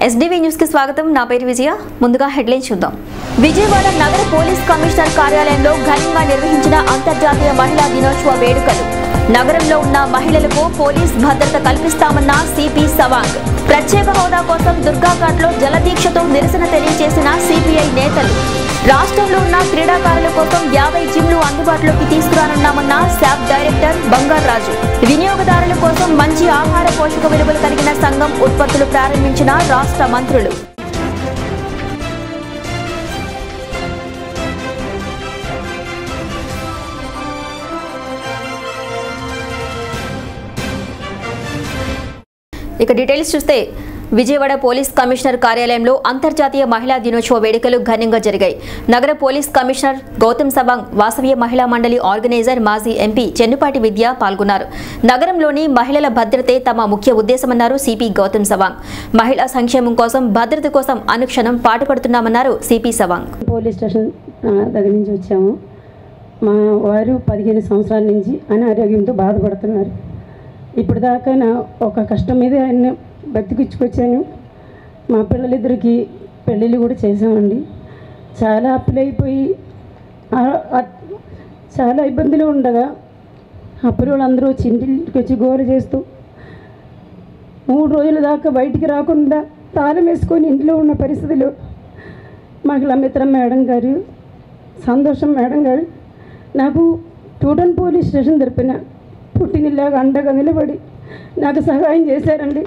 SDV news కి స్వాగతం నా పేరు విజయ ముందుగా హెడ్లైన్ చూద్దాం విజయవాడ నగర పోలీస్ కమిషనర్ కార్యాలయంలో ఘనంగా నిర్వహించిన అంతర్జాతీయ మహిళా దినోత్సవ వేడుకలు నగరంలో ఉన్న మహిళలకు పోలీస్ భద్రత కల్పిస్తామన్న సిపి సవాంగ్ ప్రత్యేక హోదా కోసం దుర్గాఘాట్లో జలదీక్షతో నిరసన తెలియజేసిన సిపిఐ నేతలు రాష్ట్రంలో ఉన్న క్రీడాకారుల కోసం యాభై జిమ్లు అందుబాటులోకి తీసుకురానున్నామన్న శాప్ డైరెక్టర్ బంగారాజు వినియోగదారుల కోసం మంచి ఆహార పోషక విలువలు కలిగిన సంఘం ఉత్పత్తులు ప్రారంభించిన రాష్ట్ర మంత్రులు ఇక డీటెయిల్స్ చూస్తే విజయవాడ పోలీస్ కమిషనర్ కార్యాలయంలో అంతర్జాతీయ మహిళా దినోత్సవ వేడుకలు ఘనంగా జరిగాయి నగర పోలీస్ కమిషనర్ గౌతమ్ సవాంగ్ వాసవీయ మహిళా మండలి ఆర్గనైజర్ మాజీ ఎంపీ చెన్నుపాటి విద్య పాల్గొన్నారు నగరంలోని మహిళల భద్రతే తమ ముఖ్య ఉద్దేశమన్నారు సిపి గౌతమ్ సవాంగ్ మహిళా సంక్షేమం కోసం భద్రత కోసం అనుక్షణం పాటుపడుతున్నామన్నారు సిపి సవాంగ్ పోలీస్ స్టేషన్ ఆ, దగ్గర నుంచి వచ్చాము మా వారు పదిహేను సంవత్సరాల నుంచి అనారోగ్యంతో బాధపడుతున్నారు ఇప్పుడు దాకా నా ఒక కష్టం మీద ఆయన బతికించుకొచ్చాను మా పిల్లలిద్దరికి పెళ్ళిళ్ళు కూడా చేసామండి చాలా అప్పులైపోయి ఆ- ఆ- చాలా ఇబ్బందులు ఉండగా అప్పుడు వాళ్ళందరూ వచ్చి ఇంటికి వచ్చి గోల చేస్తూ మూడు రోజుల దాకా బయటికి రాకుండా తాళం వేసుకొని ఇంట్లో ఉన్న పరిస్థితులు మహిళా మిత్రం మేడం గారు సంతోషం మేడం గారు నాకు టూటన్ పోలీస్ స్టేషన్ తరపున పుట్టినిల్లాగా అండగా నిలబడి నాకు సహాయం చేశారండి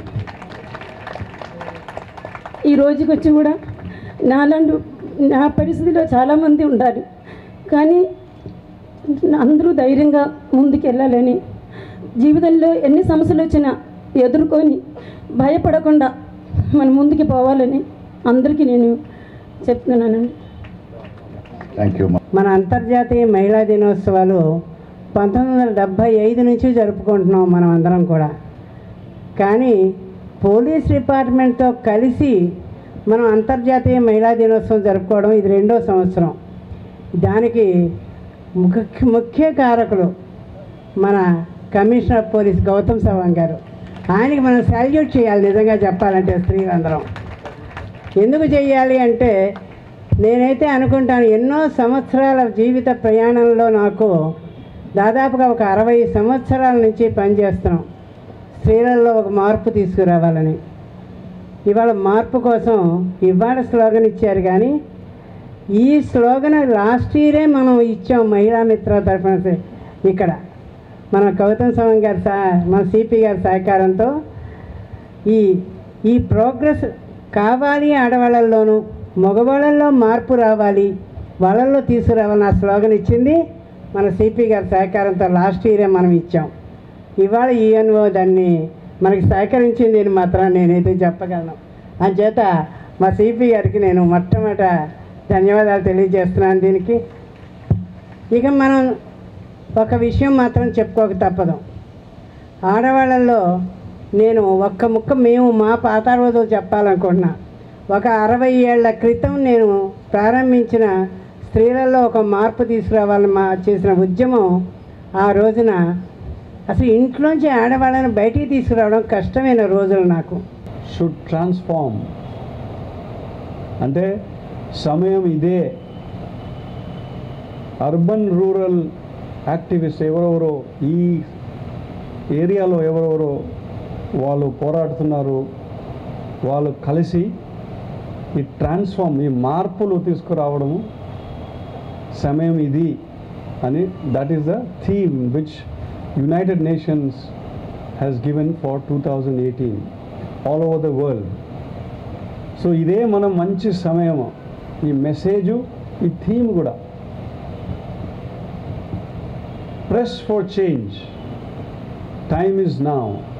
ఈ రోజుకి వచ్చి కూడా నాలాంటి నా పరిస్థితిలో చాలామంది ఉండాలి కానీ అందరూ ధైర్యంగా ముందుకు వెళ్ళాలని జీవితంలో ఎన్ని సమస్యలు వచ్చినా ఎదుర్కొని భయపడకుండా మనం ముందుకు పోవాలని అందరికీ నేను చెప్తున్నానండి థ్యాంక్ యూ మన అంతర్జాతీయ మహిళా దినోత్సవాలు పంతొమ్మిది వందల డెబ్భై ఐదు నుంచి జరుపుకుంటున్నాం మనం అందరం కూడా కానీ పోలీస్ డిపార్ట్మెంట్తో కలిసి మనం అంతర్జాతీయ మహిళా దినోత్సవం జరుపుకోవడం ఇది రెండో సంవత్సరం దానికి ముఖ్య ముఖ్య కారకులు మన commissioner of police Gautam Sawang గారు ఆయనకి మనం సాల్యూట్ చేయాలి నిజంగా చెప్పాలంటే స్త్రీలందరం ఎందుకు చెయ్యాలి అంటే నేనైతే అనుకుంటాను ఎన్నో సంవత్సరాల జీవిత ప్రయాణంలో నాకు దాదాపుగా ఒక అరవై సంవత్సరాల నుంచి పనిచేస్తున్నాం స్త్రీలలో ఒక మార్పు తీసుకురావాలని ఇవాళ మార్పు కోసం ఇవాళ స్లోగన్ ఇచ్చారు కానీ ఈ స్లోగన్ లాస్ట్ ఇయరే మనం ఇచ్చాం మహిళా మిత్ర తరఫున ఇక్కడ మన గౌతమ్ సవం గారి సహ మన సిపి గారి సహకారంతో ఈ ఈ ప్రోగ్రెస్ కావాలి ఆడవాళ్ళల్లోనూ మగవాళ్ళల్లో మార్పు రావాలి వాళ్ళల్లో తీసుకురావాలని ఆ స్లోగన్ ఇచ్చింది మన సిపి గారి సహకారంతో లాస్ట్ ఇయరే మనం ఇచ్చాం ఇవాళ ఈఎన్ఓ దాన్ని మనకి సహకరించింది అని మాత్రం నేనైతే చెప్పగలను అంచేత మా సిపి గారికి నేను మొట్టమొదట ధన్యవాదాలు తెలియజేస్తున్నాను దీనికి ఇక మనం ఒక విషయం మాత్రం చెప్పుకోక తప్పదు ఆడవాళ్ళల్లో నేను ఒక్క ముక్క మేము మా పాత రోజులు చెప్పాలనుకుంటున్నా ఒక అరవై ఏళ్ల క్రితం నేను ప్రారంభించిన స్త్రీలలో ఒక మార్పు తీసుకురావాలని మా చేసిన ఉద్యమం ఆ రోజున అసలు ఇంట్లోంచి ఆడవాళ్ళని బయటికి తీసుకురావడం కష్టమైన రోజులు నాకు షుడ్ ట్రాన్స్ఫార్మ్ అంటే సమయం ఇదే అర్బన్ రూరల్ యాక్టివిస్ట్ ఎవరెవరో ఈ ఏరియాలో ఎవరెవరో వాళ్ళు పోరాడుతున్నారు వాళ్ళు కలిసి ఈ ట్రాన్స్ఫార్మ్ ఈ మార్పులు తీసుకురావడము సమయం ఇది అని that is the theme which United Nations has given for two thousand eighteen all over the world so ఇదే మనం మంచి సమయం ఈ మెసేజు ఈ థీమ్ కూడా press for change time is now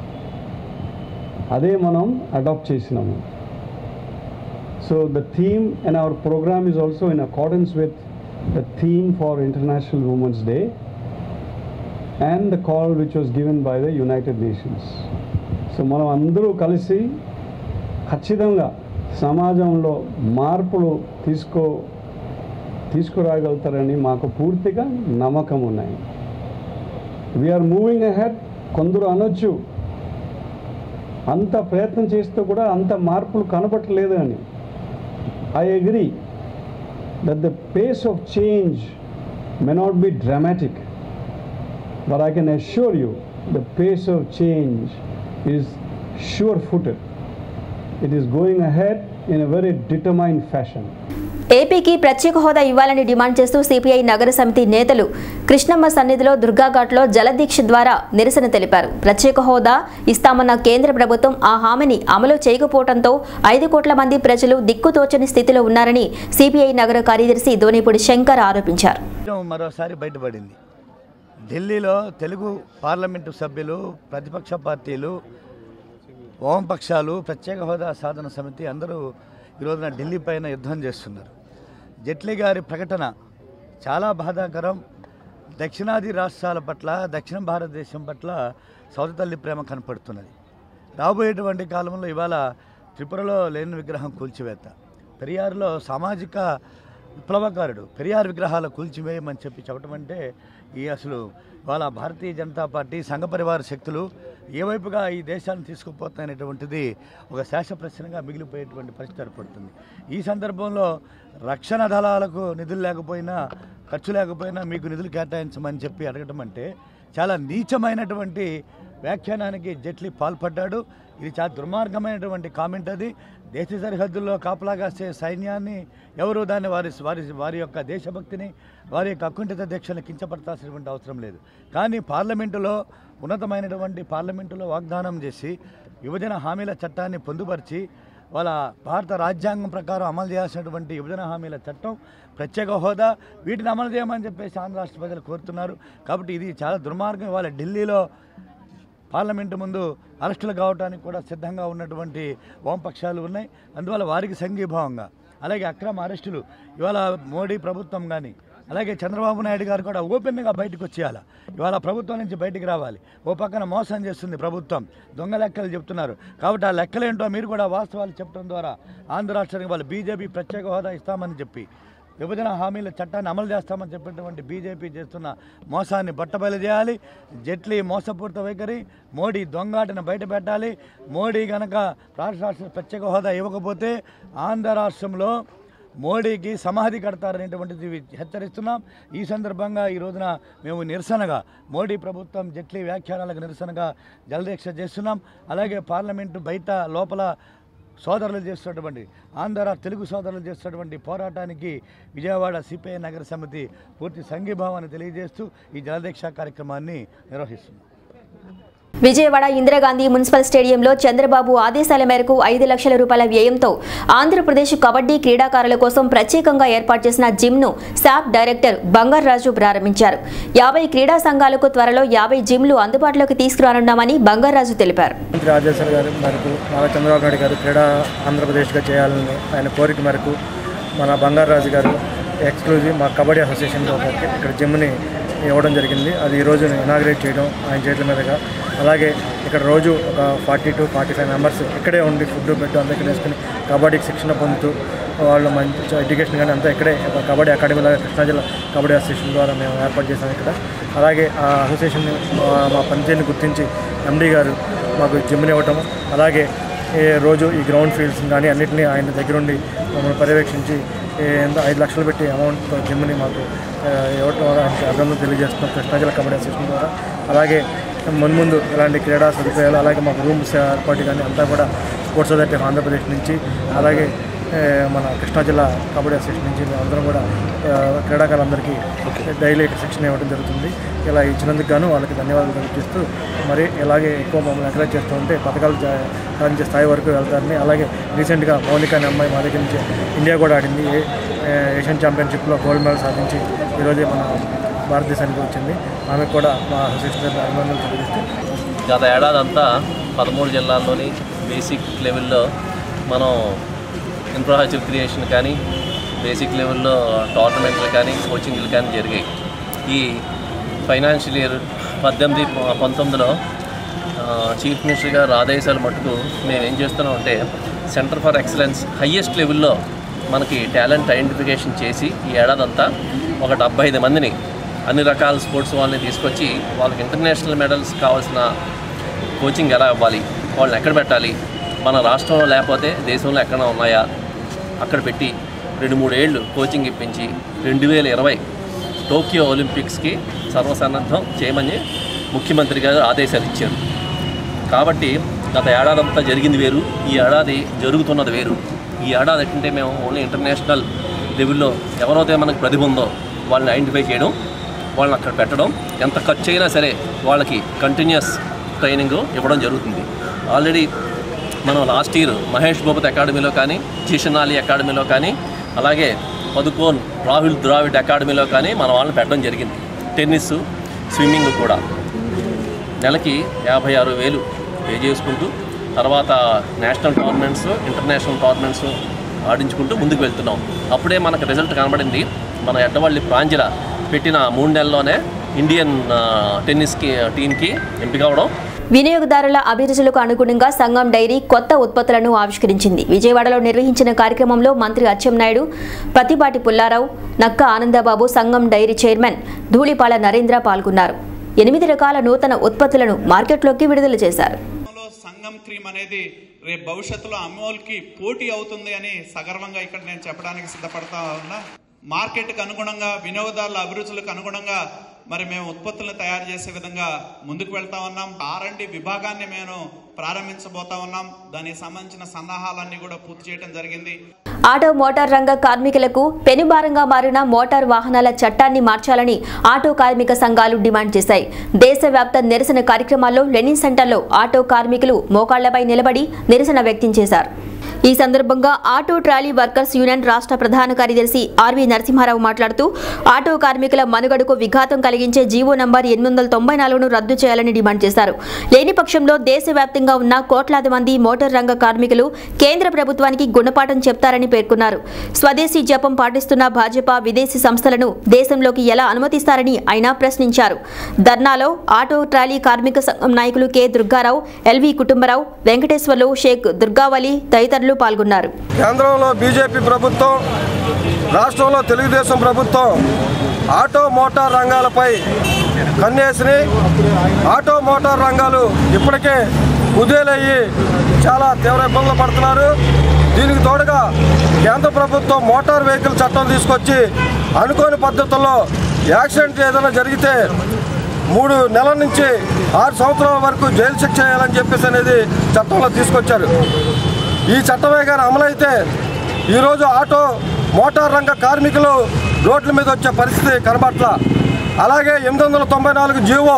అదే మనం అడాప్ట్ చేసినాము so the theme and our programme is also in accordance with the theme for international women's day and the call which was given by the United Nations so మనం అందరూ కలిసి ఖచ్చితంగా సమాజంలో మార్పులు తీసుకో తీసుకురాగలుగుతారని మాకు పూర్తిగా నమ్మకం ఉన్నాయి వీఆర్ మూవింగ్ అహెడ్ కొందరు అనొచ్చు అంత ప్రయత్నం చేస్తూ కూడా అంత మార్పులు కనబట్టలేదు అని I agree that the pace of change may not be dramatic, but I can assure you the pace of change is sure footed. It is going ahead in a very determined fashion. ఏపీకి ప్రత్యేక హోదా ఇవ్వాలని demand చేస్తూ CPI నగర సమితి నేతలు కృష్ణమ్మ సన్నిధిలో దుర్గాఘాట్లో జలదీక్ష ద్వారా నిరసన తెలిపారు ప్రత్యేక హోదా ఇస్తామన్న కేంద్ర ప్రభుత్వం ఆ హామీని అమలు చేయకపోవడంతో ఐదు కోట్ల మంది ప్రజలు దిక్కుతోచని స్థితిలో ఉన్నారని సిపిఐ నగర కార్యదర్శి దోనిపూడి శంకర్ ఆరోపించారు విషయం మరోసారి బయటపడింది ఢిల్లీలో తెలుగు పార్లమెంటు సభ్యులు ప్రతిపక్ష పార్టీలు వామపక్షాలు ప్రత్యేక హోదా సాధన సమితి అందరూ ఈ రోజున ఢిల్లీ పైన యుద్ధం చేస్తున్నారు జైట్లీ గారి ప్రకటన చాలా బాధాకరం దక్షిణాది రాష్ట్రాల పట్ల దక్షిణ భారతదేశం పట్ల సౌతి తల్లి ప్రేమ కనపడుతున్నది రాబోయేటువంటి కాలంలో ఇవాళ త్రిపురలో లేని విగ్రహం కూల్చివేత పెరియారులో సామాజిక విప్లవకారుడు పెరియార్ విగ్రహాల కూల్చివేయమని చెప్పి చెప్పడం అంటే ఈ అసలు ఇవాళ భారతీయ జనతా పార్టీ సంఘ పరివార శక్తులు ఏ వైపుగా ఈ దేశాన్ని తీసుకుపోతాయనేటువంటిది ఒక శేష ప్రశ్నగా మిగిలిపోయేటువంటి పరిస్థితి ఏర్పడుతుంది ఈ సందర్భంలో రక్షణ దళాలకు నిధులు లేకపోయినా ఖర్చు లేకపోయినా మీకు నిధులు కేటాయించమని చెప్పి అడగటం అంటే చాలా నీచమైనటువంటి వ్యాఖ్యానానికి జైట్లీ పాల్పడ్డాడు ఇది చాలా దుర్మార్గమైనటువంటి కామెంట్ అది దేశ సరిహద్దుల్లో కాపలా కాసే సైన్యాన్ని ఎవరు దాన్ని వారి వారి వారి యొక్క దేశభక్తిని వారి యొక్క అకుంఠిత దీక్షను కించపరచాల్సినటువంటి అవసరం లేదు కానీ పార్లమెంటులో ఉన్నతమైనటువంటి పార్లమెంటులో వాగ్దానం చేసి విభజన హామీల చట్టాన్ని పొందుపరిచి వాళ్ళ భారత రాజ్యాంగం ప్రకారం అమలు చేయాల్సినటువంటి విభజన హామీల చట్టం ప్రత్యేక హోదా వీటిని అమలు చేయమని చెప్పేసి ఆంధ్ర రాష్ట్ర ప్రజలు కోరుతున్నారు కాబట్టి ఇది చాలా దుర్మార్గం ఇవాళ ఢిల్లీలో పార్లమెంటు ముందు అరెస్టులు కావడానికి కూడా సిద్ధంగా ఉన్నటువంటి వామపక్షాలు ఉన్నాయి అందువల్ల వారికి సంఘీభావంగా అలాగే అక్రమ అరెస్టులు ఇవాళ మోడీ ప్రభుత్వం కానీ అలాగే చంద్రబాబు నాయుడు గారు కూడా ఓపెన్గా బయటకు వచ్చేయాలి ఇవాళ ప్రభుత్వం నుంచి బయటికి రావాలి ఓ పక్కన మోసం చేస్తుంది ప్రభుత్వం దొంగ లెక్కలు చెప్తున్నారు కాబట్టి ఆ లెక్కలేంటో మీరు కూడా వాస్తవాలు చెప్పడం ద్వారా ఆంధ్ర రాష్ట్రానికి వాళ్ళు బీజేపీ ప్రత్యేక హోదా ఇస్తామని చెప్పి విభజన హామీల చట్టాన్ని అమలు చేస్తామని చెప్పినటువంటి బీజేపీ చేస్తున్న మోసాన్ని బట్టబయలు చేయాలి జైట్లీ మోసపూరిత వైఖరి మోడీ దొంగాటిని బయట పెట్టాలి మోడీ గనక రాష్ట్ర రాష్ట్ర ప్రత్యేక హోదా ఇవ్వకపోతే ఆంధ్ర రాష్ట్రంలో మోడీకి సమాధి కడతారనేటువంటిది హెచ్చరిస్తున్నాం ఈ సందర్భంగా ఈ రోజున మేము నిరసనగా మోడీ ప్రభుత్వం జైట్లీ వ్యాఖ్యానాలకు నిరసనగా జలదీక్ష చేస్తున్నాం అలాగే పార్లమెంటు బయట లోపల సోదరులు చేస్తున్నటువంటి ఆంధ్ర తెలుగు సోదరులు చేస్తున్నటువంటి పోరాటానికి విజయవాడ సిపిఐ నగర సమితి పూర్తి సంఘీభావాన్ని తెలియజేస్తూ ఈ జలదీక్ష కార్యక్రమాన్ని నిర్వహిస్తుంది విజయవాడ ఇందిరాగాంధీ మున్సిపల్ స్టేడియంలో చంద్రబాబు ఆదేశాల మేరకు ఐదు లక్షల రూపాయల వ్యయంతో ఆంధ్రప్రదేశ్ కబడ్డీ క్రీడాకారుల కోసం ప్రత్యేకంగా ఏర్పాటు చేసిన జిమ్ను శాప్ డైరెక్టర్ బంగారాజు ప్రారంభించారు యాభై క్రీడా సంఘాలకు త్వరలో యాభై జిమ్లు అందుబాటులోకి తీసుకురానున్నామని బంగారాజు తెలిపారు ముఖ్యమంత్రి ఆదేశాల గారి మేరకు నారా చంద్రబాబు నాయుడు గారు క్రీడా ఆంధ్రప్రదేశ్గా చేయాలని ఆయన కోరిక మేరకు మన బంగారాజు గారు ఎక్స్క్లూజివ్ మా కబడ్డీ అసోసియేషన్ ఇక్కడ జిమ్ని ఇవ్వడం జరిగింది అది ఈరోజు ఇనాగ్రేట్ చేయడం ఆయన చేతుల మీదుగా అలాగే ఇక్కడ రోజు ఒక forty to forty five members ఇక్కడే ఉండి ఫుడ్ బెడ్ అంతా ఇక్కడ వేసుకుని కబడ్డీకి శిక్షణ పొందుతూ వాళ్ళు మంచి ఎడ్యుకేషన్ కానీ అంతా ఇక్కడే ఒక కబడ్డీ అకాడమీ లాగా కృష్ణా జిల్లా కబడ్డీ అసోసియేషన్ ద్వారా మేము ఏర్పాటు చేశాం ఇక్కడ అలాగే ఆ అసోసియేషన్ మా పనితీరుని గుర్తించి ఎండీ గారు మాకు జిమ్ని ఇవ్వటం అలాగే ఈ రోజు ఈ గ్రౌండ్ ఫీల్డ్స్ కానీ అన్నింటినీ ఆయన దగ్గరుండి మమ్మల్ని పర్యవేక్షించి ఈ ఎంత ఐదు లక్షలు పెట్టి అమౌంట్తో జిమ్ని మాకు ఆ, ఇవ్వటం ద్వారా ఆయనకి అభినందనలు తెలియజేస్తున్నాం కృష్ణా జిల్లా కబడ్డీ అసోసియేషన్ ద్వారా అలాగే మున్ముందు ఇలాంటి క్రీడా సదుపాయాలు అలాగే మాకు రూమ్స్ ఏర్పాటు కానీ అంతా కూడా స్పోర్ట్స్ అథారిటీ ఆఫ్ ఆంధ్రప్రదేశ్ నుంచి అలాగే ఏ, మన కృష్ణా జిల్లా కబడ్డీ అసోసియేషన్ నుంచి మేము అందరం కూడా ఆ, క్రీడాకారులందరికీ డైలీ ఇక్కడ శిక్షణ ఇవ్వడం జరుగుతుంది ఇలా ఇచ్చినందుకు గాను వాళ్ళకి ధన్యవాదాలు తెలియజేస్తూ మరి ఇలాగే ఎక్కువ మమ్మల్ని ఎంకరేజ్ చేస్తూ ఉంటే పథకాలు జా- సాధించే స్థాయి వరకు వెళ్తారని అలాగే రీసెంట్గా మౌనిక అనే అమ్మాయి మా దగ్గర నుంచి ఇండియా కూడా ఆడింది ఏ- ఏ- ఏషియన్ ఛాంపియన్షిప్లో గోల్డ్ మెడల్ సాధించి ఈరోజే మన భారతదేశానికి వచ్చింది ఆమెకు కూడా మా అసోసియేషన్ తరఫున అభినందనలు తెలియజేస్తూ గత ఏడాది అంతా పదమూడు జిల్లాల్లోని బేసిక్ లెవెల్లో మనం ఇన్ఫ్రాస్ట్రక్చర్ క్రియేషన్ కానీ బేసిక్ లెవెల్లో టోర్నమెంట్లు కానీ కోచింగ్లు కానీ జరిగాయి ఈ ఫైనాన్షియల్ ఇయర్ పద్దెనిమిది ప- పంతొమ్మిదిలో ఆ, చీఫ్ మినిస్టర్ గారు ఆదేశాలు మటుకు మేము ఏం చేస్తున్నాం అంటే సెంటర్ ఫర్ ఎక్సలెన్స్ హయ్యెస్ట్ లెవెల్లో మనకి టాలెంట్ ఐడెంటిఫికేషన్ చేసి ఈ ఏడాదంతా ఒక డెబ్బై ఐదు మందిని అన్ని రకాల స్పోర్ట్స్ వాళ్ళని తీసుకొచ్చి వాళ్ళకి ఇంటర్నేషనల్ మెడల్స్ కావాల్సిన కోచింగ్ ఎలా ఇవ్వాలి వాళ్ళని ఎక్కడ పెట్టాలి మన రాష్ట్రంలో లేకపోతే దేశంలో ఎక్కడ ఉన్నాయా అక్కడ పెట్టి రెండు మూడు ఏళ్ళు కోచింగ్ ఇప్పించి రెండు వేల ఇరవై టోక్యో ఒలింపిక్స్కి సర్వసన్నద్ధం చేయమని ముఖ్యమంత్రి గారు ఆదేశాలు ఇచ్చారు కాబట్టి గత ఏడాదంతా జరిగింది వేరు ఈ ఏడాది జరుగుతున్నది వేరు ఈ ఏడాది ఏంటంటే మేము ఓన్లీ ఇంటర్నేషనల్ లెవెల్లో ఎవరైతే మనకు ప్రతిభ ఉందో వాళ్ళని ఐడెంటిఫై చేయడం వాళ్ళని అక్కడ పెట్టడం ఎంత ఖర్చు అయినా సరే వాళ్ళకి కంటిన్యూస్ ట్రైనింగ్ ఇవ్వడం జరుగుతుంది ఆల్రెడీ మనం లాస్ట్ ఇయర్ మహేష్ భూపత్ అకాడమీలో కానీ జీషనాలి అకాడమీలో కానీ అలాగే పదుకోన్ రాహుల్ ద్రావిడ్ అకాడమీలో కానీ మన వాళ్ళని పెట్టడం జరిగింది టెన్నిస్ స్విమ్మింగ్ కూడా నెలకి యాభై ఆరు వేలు పే చేసుకుంటూ తర్వాత నేషనల్ టోర్నమెంట్స్ ఇంటర్నేషనల్ టోర్నమెంట్స్ ఆడించుకుంటూ ముందుకు వెళ్తున్నాం అప్పుడే మనకు రిజల్ట్ కనబడింది మన ఎడ్డవల్లి ప్రాంజల పెట్టిన మూడు నెలల్లోనే ఇండియన్ ఆ, టెన్నిస్కి టీంకి ఎంపిక అవడం వినియోగదారుల అభిరుచులకు అనుగుణంగా సంఘం డైరీ కొత్త ఉత్పత్తులను ఆవిష్కరించింది విజయవాడలో నిర్వహించిన కార్యక్రమంలో మంత్రి అచ్చెన్నాయుడు ప్రతిపాటి పుల్లారావు నక్క ఆనందబాబు సంఘం డైరీ చైర్మన్ ధూళిపాల నరేంద్ర పాల్గొన్నారు ఎనిమిది రకాల నూతన ఉత్పత్తులను మార్కెట్లోకి విడుదల చేశారు లో సంగం క్రీమ్ అనేది రేపు భవిష్యత్తులో అమోల్కి పోటీ అవుతుంది అని సగర్వంగా ఇక్కడ నేను చెప్పడానికి సిద్ధపడతా ఉన్నా మార్కెట్కి అనుగుణంగా వినియోగదారుల అభిరుచులకు అనుగుణంగా మరి మేము ఉత్పత్తులను తయారు చేసే విధంగా ముందుకు వెళ్తా ఉన్నాం ఆర్ అండ్ విభాగాన్ని మేము ప్రారంభించబోతా ఉన్నాం దానికి సంబంధించిన సన్నాహాలన్నీ కూడా పూర్తి చేయడం జరిగింది ఆటో మోటార్ రంగ కార్మికులకు పెనుభారంగా మారిన మోటార్ వాహనాల చట్టాన్ని మార్చాలని ఆటో కార్మిక సంఘాలు డిమాండ్ చేశాయి దేశవ్యాప్త నిరసన కార్యక్రమాల్లో లెనిన్ సెంటర్లో ఆటో కార్మికులు మోకాళ్లపై నిలబడి నిరసన వ్యక్తం చేశారు ఈ సందర్భంగా ఆటో ట్రాలీ వర్కర్స్ యూనియన్ రాష్ట్ర ప్రధాన కార్యదర్శి ఆర్వి నరసింహారావు మాట్లాడుతూ ఆటో కార్మికుల మనుగడకు విఘాతం కలిగించే జీవో నంబర్ ఎనిమిది వందల తొంభై నాలుగును రద్దు చేయాలని డిమాండ్ చేశారు లేని పక్షంలో దేశవ్యాప్తంగా ఉన్న కోట్లాది మంది మోటార్ రంగ కార్మికులు కేంద్ర ప్రభుత్వానికి గుణపాఠం చెప్తారని పేర్కొన్నారు స్వదేశీ జపం పాటిస్తున్న భాజపా విదేశీ సంస్థలను దేశంలోకి ఎలా అనుమతిస్తారని ఆయన ప్రశ్నించారు ధర్నాలో ఆటో ట్రాలీ కార్మిక సంఘం నాయకులు కె దుర్గారావు ఎల్వి కుటుంబరావు వెంకటేశ్వర్లు షేక్ దుర్గావలి తదితరులు పాల్గొన్నారు కేంద్రంలో బీజేపీ ప్రభుత్వం రాష్ట్రంలో తెలుగుదేశం ప్రభుత్వం ఆటో మోటార్ రంగాలపై కన్నేసిని ఆటో మోటార్ రంగాలు ఇప్పటికే కుదేలయ్యి చాలా తీవ్ర ఇబ్బందులు పడుతున్నారు దీనికి తోడుగా కేంద్ర ప్రభుత్వం మోటార్ వెహికల్ చట్టం తీసుకొచ్చి అనుకోని పద్ధతుల్లో యాక్సిడెంట్ ఏదైనా జరిగితే మూడు నెలల నుంచి ఆరు సంవత్సరాల వరకు జైలు శిక్ష చేయాలని చెప్పేసి అనేది చట్టంలో తీసుకొచ్చారు ఈ చట్టమే కానీ అమలైతే ఈరోజు ఆటో మోటార్ రంగ కార్మికులు రోడ్ల మీద వచ్చే పరిస్థితి కనబట్ల అలాగే ఎనిమిది వందల తొంభై నాలుగు జీవో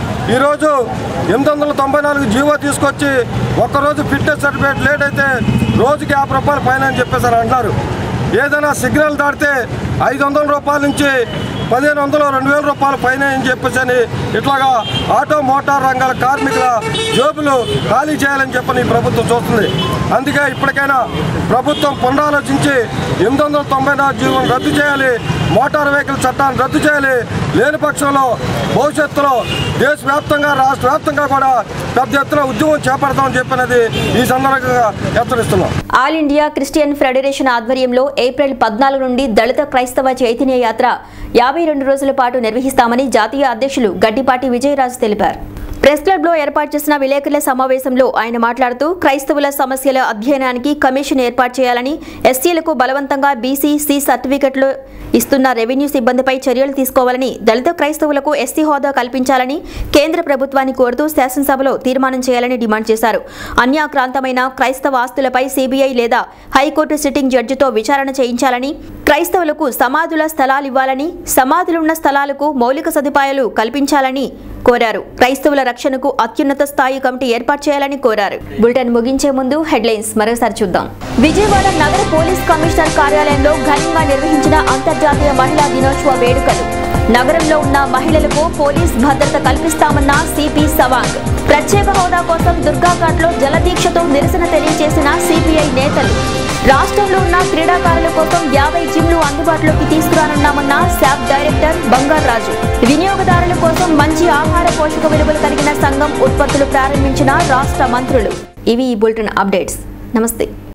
ఈరోజు ఎనిమిది వందల తొంభై నాలుగు జీవో తీసుకొచ్చి ఒక్కరోజు ఫిట్నెస్ సర్టిఫికేట్ లేట్ అయితే రోజుకి యాభై రూపాయలు ఫైన్ అని చెప్పేసి అని అంటున్నారు ఏదైనా సిగ్నల్ దాటితే ఐదు వందల రూపాయల నుంచి పదిహేను వందలు రెండు వేల రూపాయలు ఫైన్ అని చెప్పేసి అని ఇట్లాగా ఆటో మోటార్ రంగాల కార్మికుల జోబులు ఖాళీ చేయాలని చెప్పని ఈ ప్రభుత్వం చూస్తుంది అందుకే ఇప్పటికైనా ప్రభుత్వం పునరాలోచించి ఎనిమిది వందల తొంభై నాలుగు జీవోను రద్దు చేయాలి మోటార్ వెహికల్ చట్టాన్ని రద్దు చేయాలి లేని పక్షంలో భవిష్యత్తులో దేశవ్యాప్తంగా రాష్ట్ర వ్యాప్తంగా కూడా పెద్ద ఎత్తున ఉద్యమం చేపడతామని చెప్పినది ఈ సందర్భంగా హెచ్చరిస్తున్నాం ఆల్ ఇండియా క్రిస్టియన్ ఫెడరేషన్ ఆధ్వర్యంలో ఏప్రిల్ పద్నాలుగు నుండి దళిత క్రైస్తవ చైతన్య యాత్ర యాభై రెండు రోజుల పాటు నిర్వహిస్తామని జాతీయ అధ్యక్షులు గడ్డిపాటి విజయరాజు తెలిపారు ప్రెస్ క్లబ్లో ఏర్పాటు చేసిన విలేకరుల సమావేశంలో ఆయన మాట్లాడుతూ క్రైస్తవుల సమస్యల అధ్యయనానికి కమిషన్ ఏర్పాటు చేయాలని ఎస్సీలకు బలవంతంగా బీసీ సి సర్టిఫికెట్లు ఇస్తున్న రెవెన్యూ సిబ్బందిపై చర్యలు తీసుకోవాలని దళిత క్రైస్తవులకు ఎస్సీ హోదా కల్పించాలని కేంద్ర ప్రభుత్వాన్ని కోరుతూ శాసనసభలో తీర్మానం చేయాలని డిమాండ్ చేశారు అన్యాక్రాంతమైన క్రైస్తవ ఆస్తులపై సీబీఐ లేదా హైకోర్టు సిట్టింగ్ జడ్జితో విచారణ చేయించాలని క్రైస్తవులకు సమాధుల స్థలాలు ఇవ్వాలని సమాధులున్న స్థలాలకు మౌలిక సదుపాయాలు కల్పించాలని కోరారు క్రైస్తవుల రక్షణకు అత్యున్నత స్థాయి కమిటీ ఏర్పాటు చేయాలని కోరారు బులెటిన్ ముగించే ముందు హెడ్లైన్స్ మరోసారి చూద్దాం విజయవాడ నగర పోలీస్ కమిషనర్ కార్యాలయంలో ఘనంగా నిర్వహించిన అంతర్జాతీయ మహిళా దినోత్సవ వేడుకలు నగరంలో ఉన్న మహిళలకు పోలీస్ భద్రత కల్పిస్తామన్న సిపి సవాంగ్ ప్రత్యేక హోదా కోసం దుర్గాఘాట్లో జలదీక్షతో నిరసన తెలియజేసిన సిపిఐ నేతలు రాష్ట్రంలో ఉన్న క్రీడాకారుల కోసం యాభై జిమ్లు అందుబాటులోకి తీసుకురానున్నామన్న శాప్ డైరెక్టర్ బంగారాజు వినియోగదారుల కోసం మంచి ఆహార పోషక విలువలు కలిగిన సంఘం ఉత్పత్తులు ప్రారంభించిన రాష్ట్ర మంత్రులు ఇవి ఈ బులెటిన్ అప్డేట్స్ నమస్తే